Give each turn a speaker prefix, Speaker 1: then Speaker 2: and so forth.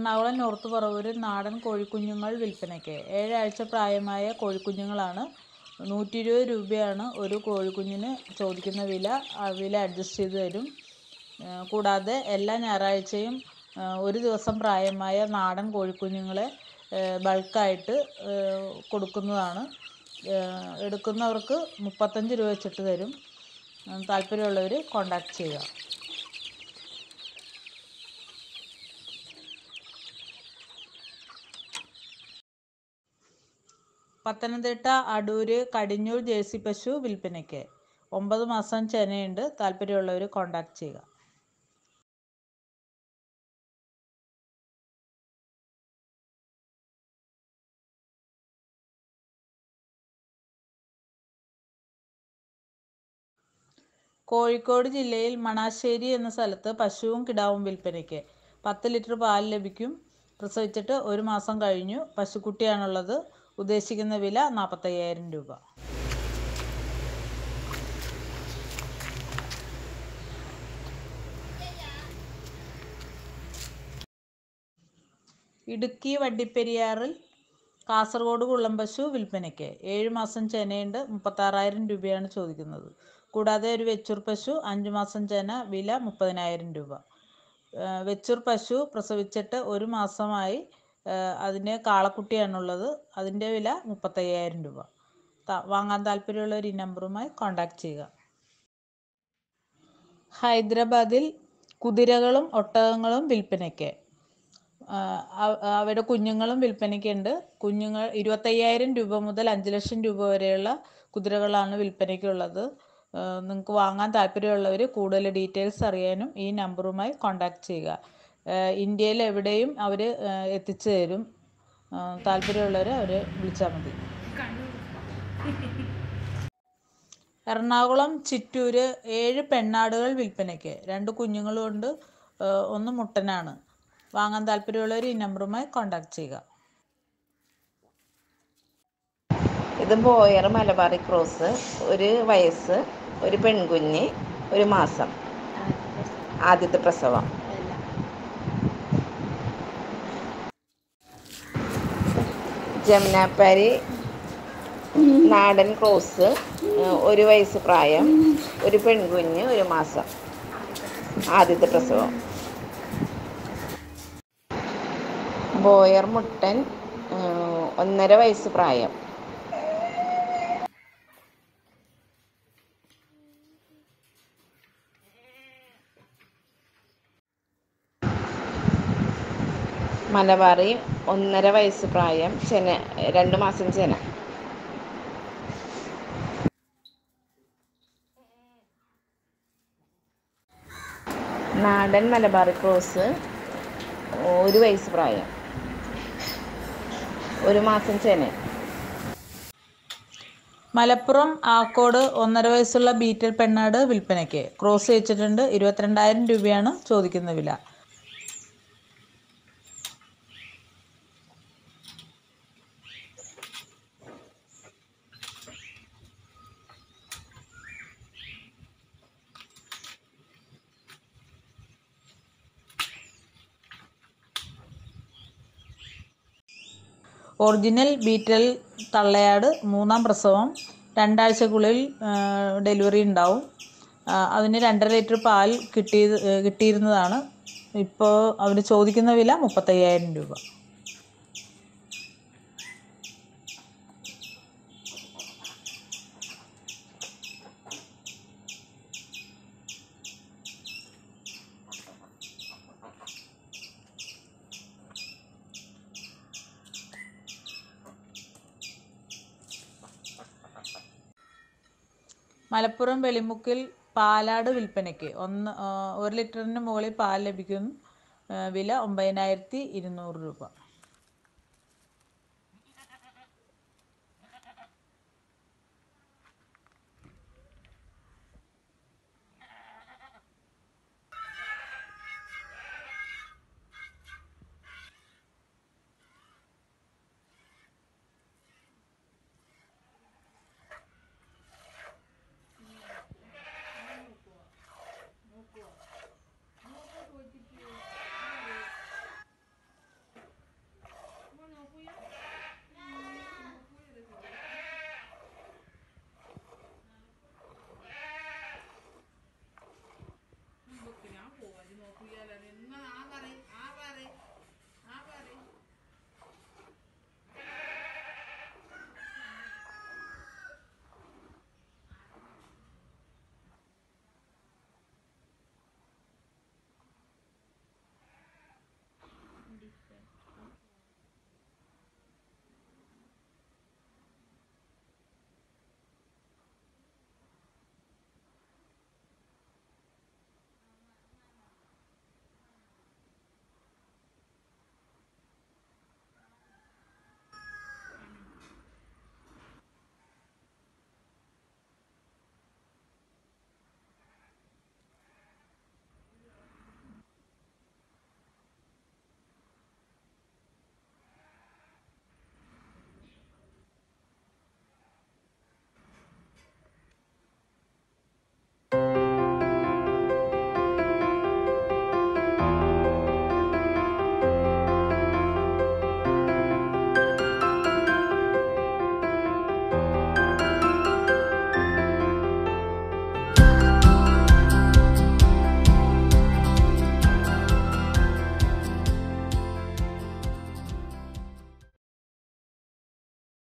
Speaker 1: Ernakulam north പറവൂരിൽ നാടൻ കോഴിക്കുഞ്ഞുങ്ങൾ വിൽപ്പനയ്ക്ക് ഏഴാഴ്ച പ്രായമായ കോഴിക്കുഞ്ഞുങ്ങളാണ് നൂറ്റി ഇരുപത് രൂപയാണ് ഒരു കോഴിക്കുഞ്ഞിന് ചോദിക്കുന്ന വില ആ വില അഡ്ജസ്റ്റ് ചെയ്ത് തരും ആ, കൂടാതെ എല്ലാ ഞായറാഴ്ചയും ആ, ഒരു ദിവസം പ്രായമായ നാടൻ കോഴിക്കുഞ്ഞുങ്ങളെ ബൾക്കായിട്ട് കൊടുക്കുന്നതാണ് ആ, എടുക്കുന്നവർക്ക് മുപ്പത്തഞ്ച് രൂപ വെച്ചിട്ട് തരും ആ, താല്പര്യമുള്ളവർ കോണ്ടാക്ട് ചെയ്യുക പത്തനംതിട്ട അടൂര് കടിഞ്ഞൂർ ജേഴ്സി പശു വിൽപ്പനയ്ക്ക് ഒമ്പത് മാസം ചെനയുണ്ട് താല്പര്യമുള്ളവർ കോണ്ടാക്ട് ചെയ്യുക കോഴിക്കോട് ജില്ലയിൽ മണാശ്ശേരി എന്ന സ്ഥലത്ത് പശുവും കിടാവും വിൽപ്പനയ്ക്ക് പത്ത് ലിറ്റർ പാൽ ലഭിക്കും പ്രസവിച്ചിട്ട് ഒരു മാസം കഴിഞ്ഞു പശുക്കുട്ടിയാണുള്ളത് ഉദ്ദേശിക്കുന്ന വില നാൽപ്പത്തയ്യായിരം രൂപ ഇടുക്കി വണ്ടിപ്പെരിയാറിൽ കാസർഗോഡ് കുള്ളം പശു വിൽപ്പനയ്ക്ക് ഏഴ് മാസം ചെനയുണ്ട് മുപ്പത്താറായിരം രൂപയാണ് ചോദിക്കുന്നത് കൂടാതെ ഒരു വെച്ചൂർ പശു അഞ്ച് മാസം ചെന വില മുപ്പതിനായിരം രൂപ ആ, വെച്ചൂർ പശു പ്രസവിച്ചിട്ട് ഒരു മാസമായി ആ, അതിന് കാളക്കുട്ടിയാണുള്ളത് അതിൻ്റെ വില മുപ്പത്തയ്യായിരം രൂപ ത- വാങ്ങാൻ താല്പര്യമുള്ളവർ ഈ നമ്പറുമായി കോൺടാക്ട് ചെയ്യുക ഹൈദരാബാദിൽ കുതിരകളും ഒട്ടകങ്ങളും വിൽപ്പനയ്ക്ക് ആ, അവ- അവയുടെ കുഞ്ഞുങ്ങളും വിൽപ്പനയ്ക്കുണ്ട് കുഞ്ഞുങ്ങൾ ഇരുപത്തയ്യായിരം രൂപ മുതൽ അഞ്ച് ലക്ഷം രൂപ വരെയുള്ള കുതിരകളാണ് വിൽപ്പനയ്ക്കുള്ളത് നിങ്ങൾക്ക് വാങ്ങാൻ താല്പര്യമുള്ളവർ കൂടുതൽ ഡീറ്റെയിൽസ് അറിയാനും ഈ നമ്പറുമായി കോൺടാക്ട് ചെയ്യുക ആ, ഇന്ത്യയിൽ എവിടെയും അവർ എത്തിച്ചു തരും താല്പര്യമുള്ളവർ അവർ വിളിച്ചാൽ മതി എറണാകുളം ചിറ്റൂര് ഏഴ് പെണ്ണാടുകൾ വിൽപ്പനയ്ക്ക് രണ്ട് കുഞ്ഞുങ്ങളുണ്ട് ഏഹ് ഒന്ന് മുട്ടനാണ് വാങ്ങാൻ താല്പര്യമുള്ളവർ ഈ നമ്പറുമായി കോൺടാക്ട് ചെയ്യുക
Speaker 2: ഇത് ബോയർ മലബാറി ക്രോസ് ഒരു വയസ്സ് ഒരു പെൺകുഞ്ഞ് ഒരു മാസം ആദ്യത്തെ പ്രസവം ജമുനാപ്പാരി നാടൻ ക്രോസ് ഏഹ് ഒരു വയസ്സ് പ്രായം ഒരു പെൺകുഞ്ഞ് ഒരു മാസം ആദ്യത്തെ പ്രസവം ബോയർ മുട്ടൻ ഏഹ് ഒന്നര വയസ്സ് പ്രായം മലബാറി ഒന്നര വയസ്സ് പ്രായം ചെന രണ്ട് മാസം ചെന നാടൻ മലബാറി ക്രോസ് ഒരു വയസ്സ് പ്രായം ഒരു മാസം ചെന
Speaker 1: മലപ്പുറം ആക്കോട് ഒന്നര വയസ്സുള്ള ബീറ്റൽ പെണ്ണാട് വിൽപ്പനയ്ക്ക് ക്രോസ് വെച്ചിട്ടുണ്ട് ഇരുപത്തിരണ്ടായിരം രൂപയാണ് ചോദിക്കുന്ന വില ഒറിജിനൽ ബീറ്റൽ തള്ളയാട് മൂന്നാം പ്രസവം രണ്ടാഴ്ചക്കുള്ളിൽ ആ, ഡെലിവറി ഉണ്ടാവും ആ, അതിന് രണ്ടര ലിറ്റർ പാൽ കിട്ടിയത് ഏ, കിട്ടിയിരുന്നതാണ് ഇപ്പോൾ അവന് ചോദിക്കുന്ന വില മുപ്പത്തയ്യായിരം രൂപ മലപ്പുറം വെളിമുക്കിൽ പാലാട് വിൽപ്പനയ്ക്ക് ഒന്ന് ആ, ഒരു ലിറ്ററിന് മുകളിൽ പാൽ ലഭിക്കും ആ, വില ഒമ്പതിനായിരത്തി ഇരുന്നൂറ് രൂപ